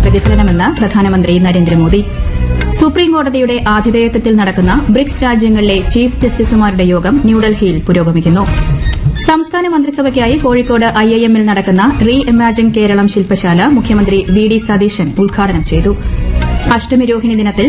പ്രതിഫലനമെന്ന് പ്രധാനമന്ത്രി നരേന്ദ്രമോദി സുപ്രീംകോടതിയുടെ ആതിഥേയത്വത്തിൽ നടക്കുന്ന ബ്രിക്സ് രാജ്യങ്ങളിലെ ചീഫ് ജസ്റ്റിസുമാരുടെ യോഗം ന്യൂഡൽഹിയിൽ പുരോഗമിക്കുന്നു സംസ്ഥാന മന്ത്രിസഭയ്ക്കായി കോഴിക്കോട് ഐഐഎമ്മിൽ നടക്കുന്ന റീ ഇമാജിൻ കേരളം ശില്പശാല മുഖ്യമന്ത്രി വി ഡി സതീശൻ ഉദ്ഘാടനം ചെയ്തു അഷ്ടമി രോഹിണി ദിനത്തിൽ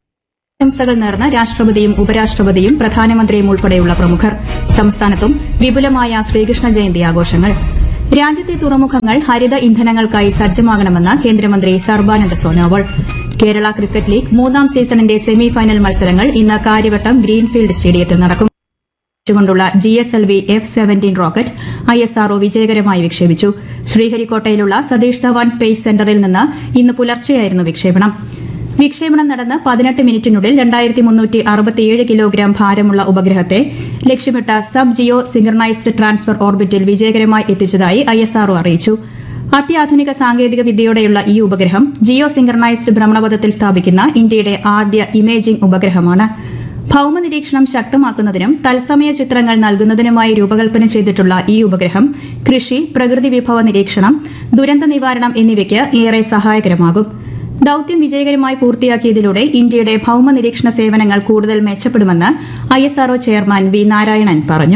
ആശംസകൾ നേർന്ന രാഷ്ട്രപതിയും ഉപരാഷ്ട്രപതിയും പ്രധാനമന്ത്രിയും ഉൾപ്പെടെയുള്ള പ്രമുഖർ സംസ്ഥാനത്തും വിപുലമായ ശ്രീകൃഷ്ണ ജയന്തി ആഘോഷങ്ങൾ രാജ്യത്തെ തുറമുഖങ്ങൾ ഹരിത ഇന്ധനങ്ങൾക്കായി സജ്ജമാകണമെന്ന് കേന്ദ്രമന്ത്രി സർബാനന്ദ സോനോവാൾ കേരള ക്രിക്കറ്റ് ലീഗ് മൂന്നാം സീസണിന്റെ സെമി ഫൈനൽ മത്സരങ്ങൾ ഇന്ന് കാര്യവട്ടം ഗ്രീൻഫീൽഡ് സ്റ്റേഡിയത്തിൽ നടക്കും കൊണ്ടുള്ള G S L V F seventeen rocket I S R O വിജയകരമായി വിക്ഷേപിച്ചു ശ്രീഹരിക്കോട്ടയിലുള്ള സതീഷ് ധവാൻ സ്പേസ് സെന്ററിൽ നിന്ന് ഇന്ന് പുലർച്ചെയായിരുന്നു വിക്ഷേപണം വിക്ഷേപണം നടന്ന് പതിനെട്ട് മിനിറ്റിനുള്ളിൽ രണ്ടായിരത്തി മുന്നൂറ്റി അറുപത്തിയേഴ് കിലോഗ്രാം ഭാരമുള്ള ഉപഗ്രഹത്തെ ലക്ഷ്യമിട്ട സബ് ജിയോ സിംഗർണൈസ്ഡ് ട്രാൻസ്ഫർ ഓർബിറ്റിൽ വിജയകരമായി എത്തിച്ചതായി ഐ എസ് ആർഒ അറിയിച്ചു അത്യാധുനിക സാങ്കേതിക വിദ്യയോടെയുള്ള ഈ ഉപഗ്രഹം ജിയോ സിംഗർണൈസ്ഡ് ഭ്രമണപഥത്തിൽ സ്ഥാപിക്കുന്ന ഇന്ത്യയുടെ ആദ്യ ഇമേജിംഗ് ഉപഗ്രഹമാണ് ഭൌമനിരീക്ഷണം ശക്തമാക്കുന്നതിനും തത്സമയ ചിത്രങ്ങൾ നൽകുന്നതിനുമായി രൂപകൽപ്പന ചെയ്തിട്ടുള്ള ഈ ഉപഗ്രഹം കൃഷി പ്രകൃതി വിഭവ നിരീക്ഷണം ദുരന്ത നിവാരണം എന്നിവയ്ക്ക് ഏറെ സഹായകരമാകും ദൌത്യം വിജയകരമായി പൂർത്തിയാക്കിയതിലൂടെ ഇന്ത്യയുടെ ഭൌമ നിരീക്ഷണ സേവനങ്ങൾ കൂടുതൽ മെച്ചപ്പെടുമെന്ന് ഐഎസ്ആർഒ ചെയർമാൻ വി നാരായണൻ പറഞ്ഞു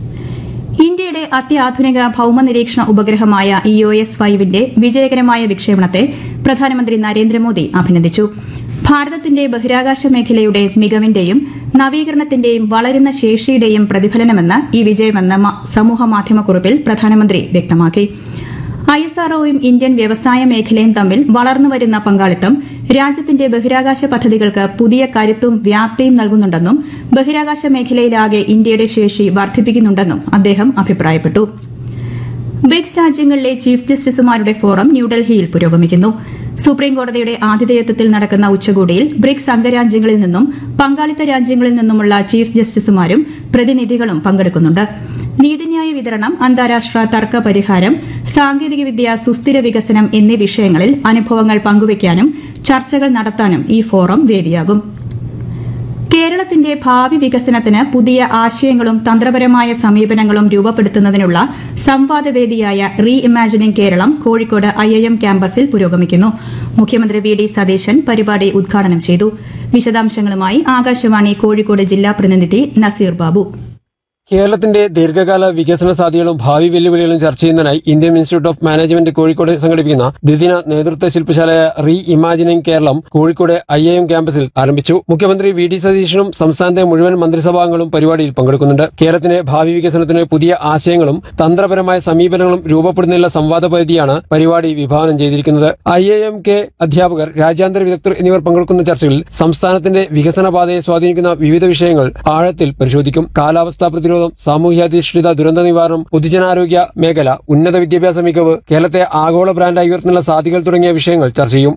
ഇന്ത്യയുടെ അത്യാധുനിക ഭൌമ നിരീക്ഷണ ഉപഗ്രഹമായ ഇ ഒ എസ് ഫൈവിന്റെ വിജയകരമായ വിക്ഷേപണത്തെ പ്രധാനമന്ത്രി നരേന്ദ്രമോദി അഭിനന്ദിച്ചു ഭാരതത്തിന്റെ ബഹിരാകാശ മേഖലയുടെ മികവിന്റെയും നവീകരണത്തിന്റെയും വളരുന്ന ശേഷിയുടെയും പ്രതിഫലനമെന്ന് ഈ വിജയമെന്ന മ- സമൂഹമാധ്യമക്കുറിപ്പിൽ പ്രധാനമന്ത്രി വ്യക്തമാക്കി ഐ എസ് ആർഒയും ഇന്ത്യൻ വ്യവസായ മേഖലയും തമ്മിൽ വളർന്നുവരുന്ന പങ്കാളിത്തം രാജ്യത്തിന്റെ ബഹിരാകാശ പദ്ധതികൾക്ക് പുതിയ കരുത്തും വ്യാപ്തിയും നൽകുന്നുണ്ടെന്നും ബഹിരാകാശ മേഖലയിലാകെ ഇന്ത്യയുടെ ശേഷി വർദ്ധിപ്പിക്കുന്നുണ്ടെന്നും അദ്ദേഹം അഭിപ്രായപ്പെട്ടു ബ്രിക്സ് രാജ്യങ്ങളിലെ ചീഫ് ജസ്റ്റിസുമാരുടെ ഫോറം ന്യൂഡൽഹിയിൽ പുരോഗമിക്കുന്നു സുപ്രീംകോടതിയുടെ ആതിഥേയത്വത്തിൽ നടക്കുന്ന ഉച്ചകോടിയിൽ ബ്രിക്സ് അംഗരാജ്യങ്ങളിൽ നിന്നും പങ്കാളിത്ത രാജ്യങ്ങളിൽ നിന്നുമുള്ള ചീഫ് ജസ്റ്റിസുമാരും പ്രതിനിധികളും പങ്കെടുക്കുന്നുണ്ട് നീതിന്യായ വിതരണം അന്താരാഷ്ട്ര തർക്ക പരിഹാരം സാങ്കേതികവിദ്യ സുസ്ഥിര വികസനം എന്നീ വിഷയങ്ങളിൽ അനുഭവങ്ങൾ പങ്കുവയ്ക്കാനും ചർച്ചകൾ നടത്താനും ഈ ഫോറം വേദിയാകും കേരളത്തിന്റെ ഭാവി വികസനത്തിന് പുതിയ ആശയങ്ങളും തന്ത്രപരമായ സമീപനങ്ങളും രൂപപ്പെടുത്തുന്നതിനുള്ള സംവാദവേദിയായ reimagining Keralam Kozhikode I I M ക്യാമ്പസിൽ പുരോഗമിക്കുന്നു മുഖ്യമന്ത്രി വി ഡി സതീശൻ പരിപാടി ഉദ്ഘാടനം ചെയ്തു വിശദാംശങ്ങളുമായി ആകാശവാണി കോഴിക്കോട് ജില്ലാ പ്രതിനിധി നസീർ ബാബു കേരളത്തിന്റെ ദീർഘകാല വികസന സാധ്യതകളും ഭാവി വെല്ലുവിളികളും ചർച്ച ചെയ്യുന്നതിനായി Indian institute of management Kozhikode സംഘടിപ്പിക്കുന്ന ദ്വിദിന നേതൃത്വ ശില്പശാലയായ reimagining Keralam Kozhikode I M ക്യാമ്പസിൽ ആരംഭിച്ചു മുഖ്യമന്ത്രി വി ഡി സതീശനും സംസ്ഥാനത്തെ മുഴുവൻ മന്ത്രിസഭാംഗങ്ങളും പരിപാടിയിൽ പങ്കെടുക്കുന്നുണ്ട് കേരളത്തിന്റെ ഭാവി വികസനത്തിന് പുതിയ ആശയങ്ങളും തന്ത്രപരമായ സമീപനങ്ങളും രൂപപ്പെടുന്നതിനുള്ള സംവാദ പദ്ധതിയാണ് പരിപാടി വിഭാവനം ചെയ്തിരിക്കുന്നത് ഐ എ എം കെ അധ്യാപകർ രാജ്യാന്തര വിദഗ്ധർ എന്നിവർ പങ്കെടുക്കുന്ന ചർച്ചകളിൽ സംസ്ഥാനത്തിന്റെ വികസന പാതയെ സ്വാധീനിക്കുന്ന വിവിധ വിഷയങ്ങൾ ആഴത്തിൽ പരിശോധിക്കും കാലാവസ്ഥാ പ്രതിരോധം സാമൂഹ്യാധിഷ്ഠിത ദുരന്ത നിവാരണം പൊതുജനാരോഗ്യ മേഖല ഉന്നത വിദ്യാഭ്യാസ മികവ് കേരളത്തെ ആഗോള ബ്രാൻഡായി ഉയർത്തുന്ന സാധ്യതകൾ തുടങ്ങിയ വിഷയങ്ങൾ ചർച്ച ചെയ്യും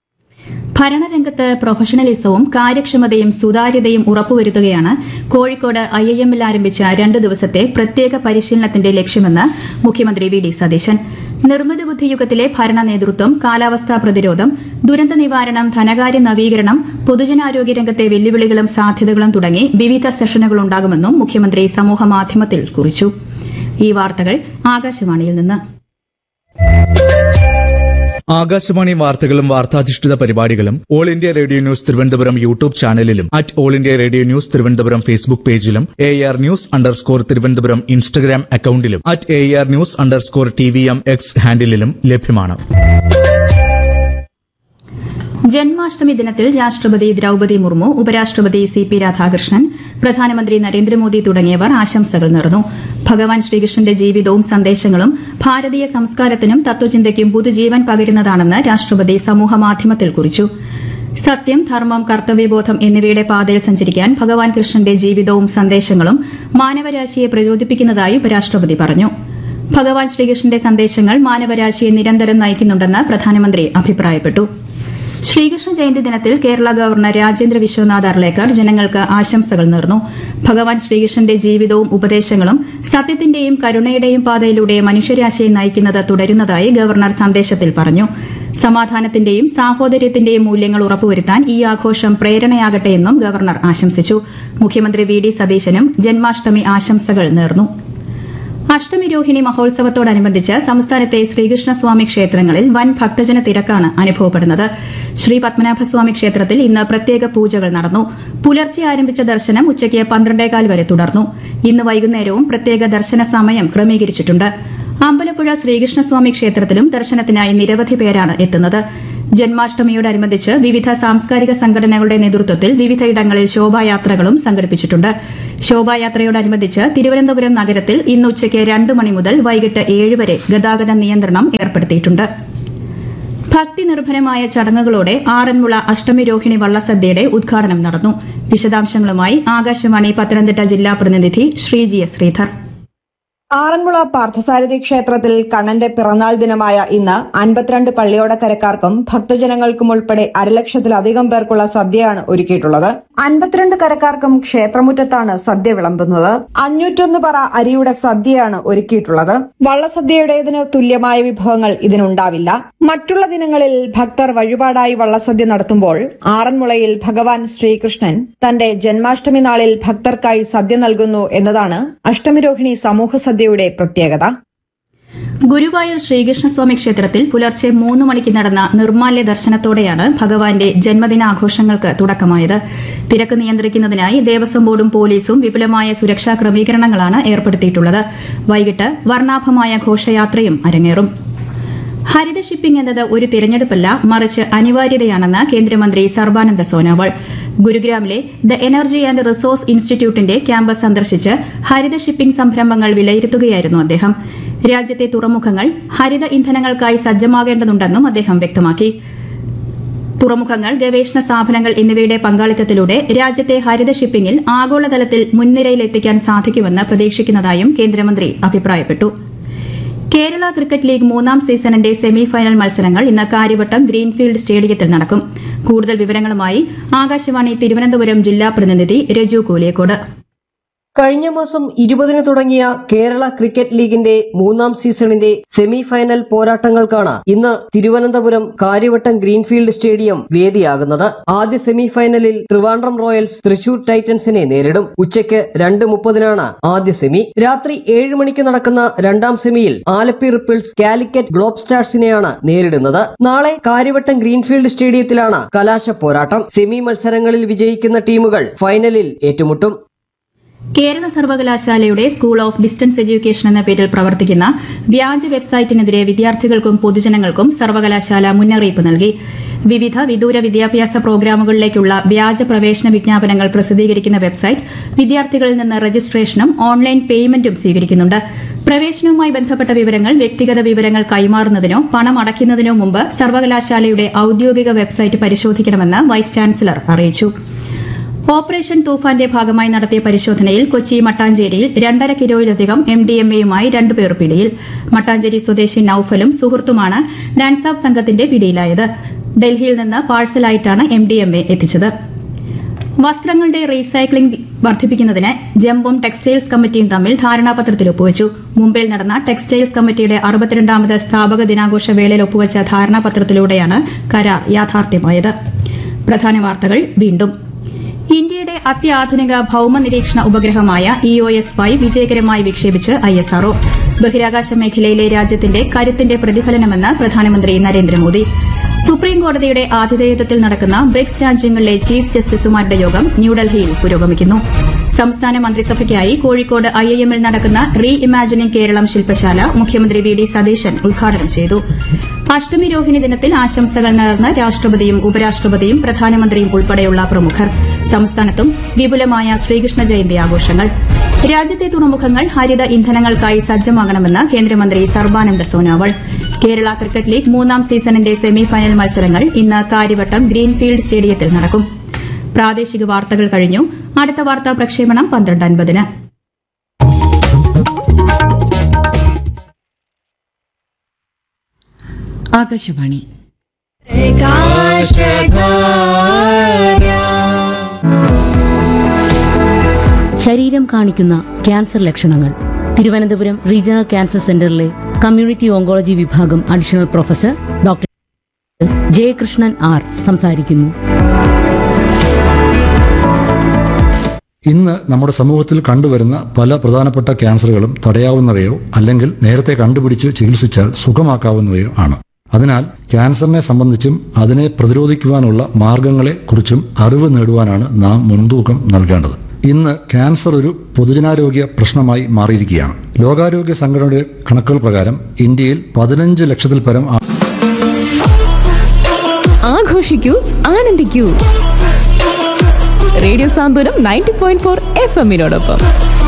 ഭരണരംഗത്ത് പ്രൊഫഷണലിസവും കാര്യക്ഷമതയും സുതാര്യതയും ഉറപ്പുവരുത്തുകയാണ് കോഴിക്കോട് ഐ ഐ എമ്മിൽ ആരംഭിച്ച രണ്ട് ദിവസത്തെ പ്രത്യേക പരിശീലനത്തിന്റെ ലക്ഷ്യമെന്ന് മുഖ്യമന്ത്രി വി ഡി സതീശൻ നിർമ്മിത ബുദ്ധി യുഗത്തിലെ ഭരണ നേതൃത്വം കാലാവസ്ഥാ പ്രതിരോധം ദുരന്ത നിവാരണം ധനകാര്യ നവീകരണം പൊതുജനാരോഗ്യ രംഗത്തെ വെല്ലുവിളികളും സാധ്യതകളും തുടങ്ങി വിവിധ സെഷനുകളുണ്ടാകുമെന്നും മുഖ്യമന്ത്രി സമൂഹമാധ്യമത്തിൽ കുറിച്ചു ഈ വാർത്തകൾ ആകാശവാണിയിൽ നിന്ന് ആകാശവാണി വാർത്തകളും വാർത്താധിഷ്ഠിത പരിപാടികളും all India radio news Thiruvananthapuram YouTube ചാനലിലും at all India radio news Thiruvananthapuram Facebook പേജിലും A R news underscore Thiruvananthapuram Instagram അക്കൌണ്ടിലും at A R news underscore T V M X ഹാൻഡിലും ലഭ്യമാണ് ജന്മാഷ്ടമി ദിനത്തിൽ രാഷ്ട്രപതി ദ്രൌപതി മുർമു ഉപരാഷ്ട്രപതി സി പി രാധാകൃഷ്ണൻ പ്രധാനമന്ത്രി നരേന്ദ്രമോദി തുടങ്ങിയവർ ആശംസകൾ നേർന്നു ഭഗവാൻ ശ്രീകൃഷ്ണന്റെ ജീവിതവും സന്ദേശങ്ങളും ഭാരതീയ സംസ്കാരത്തിനും തത്വചിന്തയ്ക്കും പുതുജീവൻ പകരുന്നതാണെന്ന് രാഷ്ട്രപതി സമൂഹമാധ്യമത്തിൽ കുറിച്ചു സത്യം ധർമ്മം കർത്തവ്യബോധം എന്നിവയുടെ പാതയിൽ സഞ്ചരിക്കാൻ ഭഗവാൻ കൃഷ്ണന്റെ ജീവിതവും സന്ദേശങ്ങളും മാനവരാശിയെ പ്രചോദിപ്പിക്കുന്നതായി ഉപരാഷ്ട്രപതി പറഞ്ഞു ഭഗവാൻ ശ്രീകൃഷ്ണന്റെ സന്ദേശങ്ങൾ മാനവരാശിയെ നിരന്തരം നയിക്കുന്നുണ്ടെന്ന് പ്രധാനമന്ത്രി അഭിപ്രായപ്പെട്ടു ശ്രീകൃഷ്ണ ജയന്തി ദിനത്തിൽ കേരള ഗവർണർ രാജേന്ദ്ര വിശ്വനാഥ് അർലേക്കർ ജനങ്ങൾക്ക് ആശംസകൾ നേർന്നു ഭഗവാൻ ശ്രീകൃഷ്ണന്റെ ജീവിതവും ഉപദേശങ്ങളും സത്യത്തിന്റെയും കരുണയുടെയും പാതയിലൂടെ മനുഷ്യരാശിയെ നയിക്കുന്നത് തുടരുന്നതായി ഗവർണർ സന്ദേശത്തിൽ പറഞ്ഞു സമാധാനത്തിന്റെയും സാഹോദര്യത്തിന്റെയും മൂല്യങ്ങൾ ഉറപ്പുവരുത്താൻ ഈ ആഘോഷം പ്രേരണയാകട്ടെയെന്നും ഗവർണർ ആശംസിച്ചു മുഖ്യമന്ത്രി വി ഡി സതീശനും ജന്മാഷ്ടമി ആശംസകൾ നേർന്നു അഷ്ടമിരോഹിണി മഹോത്സവത്തോടനുബന്ധിച്ച് സംസ്ഥാനത്തെ ശ്രീകൃഷ്ണസ്വാമി ക്ഷേത്രങ്ങളിൽ വൻ ഭക്തജന തിരക്കാണ് അനുഭവപ്പെടുന്നത് ശ്രീ പത്മനാഭസ്വാമി ക്ഷേത്രത്തിൽ ഇന്ന് പ്രത്യേക പൂജകൾ നടന്നു പുലർച്ചെ ആരംഭിച്ച ദർശനം ഉച്ചയ്ക്ക് പന്ത്രണ്ടേകാൽ വരെ തുടർന്നു ഇന്ന് വൈകുന്നേരവും പ്രത്യേക ദർശന സമയം ക്രമീകരിച്ചിട്ടുണ്ട് അമ്പലപ്പുഴ ശ്രീകൃഷ്ണസ്വാമി ക്ഷേത്രത്തിലും ദർശനത്തിനായി നിരവധി പേരാണ് എത്തുന്നത് ജന്മാഷ്ടമിയോടനുബന്ധിച്ച് വിവിധ സാംസ്കാരിക സംഘടനകളുടെ നേതൃത്വത്തിൽ വിവിധയിടങ്ങളിൽ ശോഭായാത്രകളും സംഘടിപ്പിച്ചിട്ടുണ്ട് ശോഭായാത്രയോടനുബന്ധിച്ച് തിരുവനന്തപുരം നഗരത്തിൽ ഇന്ന് ഉച്ചയ്ക്ക് രണ്ട് മണി മുതൽ വൈകിട്ട് ഏഴ് വരെ ഗതാഗത നിയന്ത്രണം ഏർപ്പെടുത്തിയിട്ടുണ്ട് ഭക്തി നിർഭരമായ ചടങ്ങുകളോടെ ആറന്മുള അഷ്ടമി രോഹിണി വള്ളസദ്യയുടെ ഉദ്ഘാടനം നടന്നു വിശദാംശങ്ങളുമായി ആകാശവാണി പത്തനംതിട്ട ജില്ലാ പ്രതിനിധി ശ്രീജി എസ് ശ്രീധർ ആറന്മുള പാർത്ഥസാരഥി ക്ഷേത്രത്തിൽ കണ്ണന്റെ പിറന്നാൾ ദിനമായ ഇന്ന് അൻപത്തിരണ്ട് പള്ളിയോടക്കരക്കാർക്കും ഭക്തജനങ്ങൾക്കും ഉൾപ്പെടെ അരലക്ഷത്തിലധികം പേർക്കുള്ള സദ്യയാണ് ഒരുക്കിയിട്ടുള്ളത് അൻപത്തിരണ്ട് കരക്കാർക്കും ക്ഷേത്രമുറ്റത്താണ് സദ്യ വിളമ്പുന്നത് അഞ്ഞൂറ്റൊന്ന് പറ അരിയുടെ സദ്യയാണ് ഒരുക്കിയിട്ടുള്ളത് വള്ളസദ്യയുടേതിന് തുല്യമായ വിഭവങ്ങൾ ഇതിനുണ്ടാവില്ല മറ്റുള്ള ദിനങ്ങളിൽ ഭക്തർ വഴിപാടായി വള്ളസദ്യ നടത്തുമ്പോൾ ആറന്മുളയിൽ ഭഗവാൻ ശ്രീകൃഷ്ണൻ തന്റെ ജന്മാഷ്ടമി നാളിൽ ഭക്തർക്കായി സദ്യ നൽകുന്നു എന്നതാണ് അഷ്ടമിരോഹിണി സമൂഹ സദ്യയുടെ പ്രത്യേകത ഗുരുവായൂർ ശ്രീകൃഷ്ണസ്വാമി ക്ഷേത്രത്തിൽ പുലർച്ചെ മൂന്ന് മണിക്ക് നടന്ന നിർമാല്യ ദർശനത്തോടെയാണ് ഭഗവാന്റെ ജന്മദിനാഘോഷങ്ങൾക്ക് തുടക്കമായത് തിരക്ക് നിയന്ത്രിക്കുന്നതിനായി ദേവസ്വം ബോർഡും പോലീസും വിപുലമായ സുരക്ഷാ ക്രമീകരണങ്ങളാണ് ഏർപ്പെടുത്തിയിട്ടുള്ളത് വൈകിട്ട് വർണ്ണാഭമായ ഘോഷയാത്രയും അരങ്ങേറും ഹരിത ഷിപ്പിംഗ് എന്നത് ഒരു തിരഞ്ഞെടുപ്പല്ല മറിച്ച് അനിവാര്യതയാണെന്ന് കേന്ദ്രമന്ത്രി സർബാനന്ദ സോനോവാൾ ഗുരുഗ്രാമിലെ ദ എനർജി ആൻഡ് റിസോഴ്സ് ഇൻസ്റ്റിറ്റ്യൂട്ടിന്റെ ക്യാമ്പസ് സന്ദർശിച്ച് ഹരിത ഷിപ്പിംഗ് സംരംഭങ്ങൾ വിലയിരുത്തുകയായിരുന്നു അദ്ദേഹം രാജ്യത്തെ തുറമുഖങ്ങൾ ഹരിത ഇന്ധനങ്ങൾക്കായി സജ്ജമാകേണ്ടതുണ്ടെന്നും അദ്ദേഹം വ്യക്തമാക്കി തുറമുഖങ്ങൾ ഗവേഷണ സ്ഥാപനങ്ങൾ എന്നിവയുടെ പങ്കാളിത്തത്തിലൂടെ രാജ്യത്തെ ഹരിത ഷിപ്പിംഗിൽ ആഗോളതലത്തിൽ മുൻനിരയിലെത്തിക്കാൻ സാധിക്കുമെന്ന് പ്രതീക്ഷിക്കുന്നതായും കേന്ദ്രമന്ത്രി അഭിപ്രായപ്പെട്ടു കേരള ക്രിക്കറ്റ് ലീഗ് മൂന്നാം സീസണിന്റെ സെമി ഫൈനൽ മത്സരങ്ങൾ ഇന്ന് കാര്യവട്ടം ഗ്രീൻഫീൽഡ് സ്റ്റേഡിയത്തിൽ നടക്കും കൂടുതൽ വിവരങ്ങളുമായി ആകാശവാണി തിരുവനന്തപുരം ജില്ലാ പ്രതിനിധി രജു കൂലിയക്കോട് കഴിഞ്ഞ മാസം ഇരുപതിന് തുടങ്ങിയ കേരള ക്രിക്കറ്റ് ലീഗിന്റെ മൂന്നാം സീസണിന്റെ സെമി ഫൈനൽ പോരാട്ടങ്ങൾക്കാണ് ഇന്ന് തിരുവനന്തപുരം കാര്യവട്ടം ഗ്രീൻഫീൽഡ് സ്റ്റേഡിയം വേദിയാകുന്നത് ആദ്യ സെമി ഫൈനലിൽ ട്രിവാൻഡ്രം റോയൽസ് തൃശൂർ ടൈറ്റൻസിനെ നേരിടും ഉച്ചയ്ക്ക് രണ്ട് മുപ്പതിനാണ് ആദ്യ സെമി രാത്രി ഏഴ് മണിക്ക് നടക്കുന്ന രണ്ടാം സെമിയിൽ ആലപ്പി റിപ്പിൾസ് കാലിക്കറ്റ് ഗ്ലോബ് സ്റ്റാർസിനെയാണ് നേരിടുന്നത് നാളെ കാര്യവട്ടം ഗ്രീൻഫീൽഡ് സ്റ്റേഡിയത്തിലാണ് കലാശ പോരാട്ടം സെമി മത്സരങ്ങളിൽ വിജയിക്കുന്ന ടീമുകൾ ഫൈനലിൽ ഏറ്റുമുട്ടും കേരള സർവകലാശാലയുടെ സ്കൂൾ ഓഫ് ഡിസ്റ്റൻസ് എഡ്യൂക്കേഷൻ എന്ന പേരിൽ പ്രവർത്തിക്കുന്ന വ്യാജ വെബ്സൈറ്റിനെതിരെ വിദ്യാർത്ഥികൾക്കും പൊതുജനങ്ങൾക്കും സർവകലാശാല മുന്നറിയിപ്പ് നൽകി വിവിധ വിദൂര വിദ്യാഭ്യാസ പ്രോഗ്രാമുകളിലേക്കുള്ള വ്യാജ പ്രവേശന വിജ്ഞാപനങ്ങൾ പ്രസിദ്ധീകരിക്കുന്ന വെബ്സൈറ്റ് വിദ്യാർത്ഥികളിൽ നിന്ന് രജിസ്ട്രേഷനും ഓൺലൈൻ പേയ്മെന്റും സ്വീകരിക്കുന്നുണ്ട് പ്രവേശനവുമായി ബന്ധപ്പെട്ട വിവരങ്ങൾ വ്യക്തിഗത വിവരങ്ങൾ കൈമാറുന്നതിനോ പണം അടയ്ക്കുന്നതിനോ മുമ്പ് സർവകലാശാലയുടെ ഔദ്യോഗിക വെബ്സൈറ്റ് പരിശോധിക്കണമെന്ന് വൈസ് ചാൻസലർ അറിയിച്ചു ഓപ്പറേഷൻ തൂഫാന്റെ ഭാഗമായി നടത്തിയ പരിശോധനയിൽ കൊച്ചി മട്ടാഞ്ചേരിയിൽ രണ്ടര കിലോയിലധികം എം ഡി എം എയുമായി രണ്ടുപേർ പിടിയിൽ മട്ടാഞ്ചേരി സ്വദേശി നൌഫലും സുഹൃത്തുമാണ് ഡാൻസാബ് സംഘത്തിന്റെ പിടിയിലായത് ഡൽഹിയിൽ നിന്ന് പാഴ്സലായിട്ടാണ് എം ഡി എം എ എത്തിച്ചത് വസ്ത്രങ്ങളുടെ റീസൈക്ലിംഗ് വർദ്ധിപ്പിക്കുന്നതിന് ജംബും ടെക്സ്റ്റൈൽസ് കമ്മിറ്റിയും തമ്മിൽ ധാരണാപത്രത്തിൽ ഒപ്പുവച്ചു മുംബൈയിൽ നടന്ന ടെക്സ്റ്റൈൽസ് കമ്മിറ്റിയുടെ അറുപത്തിരണ്ടാമത് സ്ഥാപക ദിനാഘോഷ വേളയിൽ ഒപ്പുവച്ച ധാരണാപത്രത്തിലൂടെയാണ് കരാർ യാഥാർത്ഥ്യമായത് പ്രധാന വാർത്തകൾ വീണ്ടും ഇന്ത്യയുടെ അത്യാധുനിക ഭൌമ നിരീക്ഷണ ഉപഗ്രഹമായ ഇ ഒ എസ് ഫൈവ് വിജയകരമായി വിക്ഷേപിച്ച് ഐ എസ് ആർഒ ബഹിരാകാശ മേഖലയിലെ രാജ്യത്തിന്റെ കരുത്തിന്റെ പ്രതിഫലനമെന്ന് പ്രധാനമന്ത്രി നരേന്ദ്രമോദി സുപ്രീംകോടതിയുടെ ആതിഥേയത്വത്തിൽ നടക്കുന്ന ബ്രിക്സ് രാജ്യങ്ങളിലെ ചീഫ് ജസ്റ്റിസുമാരുടെ യോഗം ന്യൂഡൽഹിയിൽ പുരോഗമിക്കുന്നു സംസ്ഥാന മന്ത്രിസഭയ്ക്കായി കോഴിക്കോട് ഐ ഐ എമ്മിൽ നടക്കുന്ന റീ ഇമാജിനിംഗ് കേരളം ശില്പശാല മുഖ്യമന്ത്രി വി ഡി സതീശൻ ഉദ്ഘാടനം ചെയ്തു അഷ്ടമി രോഹിണി ദിനത്തിൽ ആശംസകൾ നേർന്ന് രാഷ്ട്രപതിയും ഉപരാഷ്ട്രപതിയും പ്രധാനമന്ത്രിയും ഉൾപ്പെടെയുള്ള പ്രമുഖർ സംസ്ഥാനത്തും വിപുലമായ ശ്രീകൃഷ്ണ ജയന്തി ആഘോഷങ്ങൾ രാജ്യത്തെ തുറമുഖങ്ങൾ ഹരിത ഇന്ധനങ്ങൾക്കായി സജ്ജമാകണമെന്ന് കേന്ദ്രമന്ത്രി സർബാനന്ദ സോനോവാൾ കേരള ക്രിക്കറ്റ് ലീഗ് മൂന്നാം സീസണിന്റെ സെമി ഫൈനൽ മത്സരങ്ങൾ ഇന്ന് കാര്യവട്ടം ഗ്രീൻഫീൽഡ് സ്റ്റേഡിയത്തിൽ നടക്കും പ്രാദേശിക വാർത്തകൾ കഴിഞ്ഞു അടുത്ത വാർത്താ പ്രക്ഷേപണം പന്ത്രണ്ട് അൻപതിന് ആകാശവാണി ശരീരം കാണിക്കുന്ന ക്യാൻസർ ലക്ഷണങ്ങൾ തിരുവനന്തപുരം റീജിയണൽ ക്യാൻസർ സെന്ററിലെ കമ്മ്യൂണിറ്റി ഓങ്കോളജി വിഭാഗം additional professor doctor Jayakrishnan R സംസാരിക്കുന്നു ഇന്ന് നമ്മുടെ സമൂഹത്തിൽ കണ്ടുവരുന്ന പല പ്രധാനപ്പെട്ട ക്യാൻസറുകളും തടയാവുന്നവയോ അല്ലെങ്കിൽ നേരത്തെ കണ്ടുപിടിച്ച് ചികിത്സിച്ചാൽ സുഖമാക്കാവുന്നവയോ ആണ് അതിനാൽ ക്യാൻസറിനെ സംബന്ധിച്ചും അതിനെ പ്രതിരോധിക്കുവാനുള്ള മാർഗങ്ങളെ കുറിച്ചും അറിവ് നേടുവാനാണ് നാം മുൻതൂക്കം നൽകേണ്ടത് ഇന്ന് ക്യാൻസർ ഒരു പൊതുജനാരോഗ്യ പ്രശ്നമായി മാറിയിരിക്കുകയാണ് ലോകാരോഗ്യ സംഘടനയുടെ കണക്കുകൾ പ്രകാരം ഇന്ത്യയിൽ പതിനഞ്ച് ലക്ഷത്തിൽ പരം ആ- ആഘോഷിക്കൂ ആനന്ദിക്കൂ radio Santhwanam ninety point four F എമ്മിനോടൊപ്പം